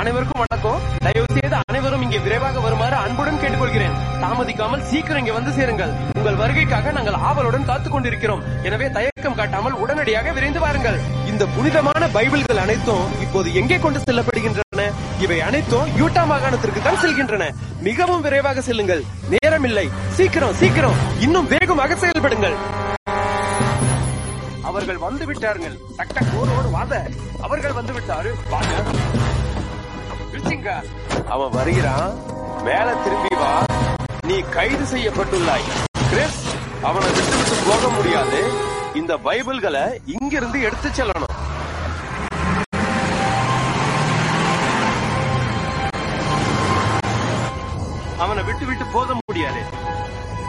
அனைவருக்கும் வணக்கம் தயவு செய்து அனைவரும் இங்கே விரைவாக வருமாறு அன்புடன் கேட்டுக்கொள்கிறேன் தாமதிக்காமல் சீக்கிரம் இங்கே வந்து சேருங்கள் உங்கள் வருகைக்காக நாங்கள் ஆவலுடன் காத்துக் கொண்டிருக்கிறோம் எனவே தயக்கம் காட்டாமல் உடனடியாக விரைந்து வாருங்கள் இந்த புனிதமான பைபிள்கள் அனைத்தும் இப்போது எங்கே கொண்டு செல்லப்படுகின்றன இவை அனைத்தும் யூட்டா மாகாணத்திற்கு தான் செல்கின்றன மிகவும் விரைவாக செல்லுங்கள் நேரமில்லை சீக்கிரம் சீக்கிரம் இன்னும் வேகமாக செயல்படுங்கள் அவர்கள் வந்து விட்டார்கள் டக் டக் ஓடு ஓடு வாத அவர்கள் வந்து விட்டாரு வாங்க விழிச்சிங்க. அவன் வருகிறான் மேல திரும்பி வா நீ கைது செய்யப்பட்டுள்ளாய் கிறிஸ் அவனை விட்டு விட்டு போக முடியாது இந்த பைபிள்களை இங்கிருந்து எடுத்து செல்லணும் அவனை விட்டு விட்டு போக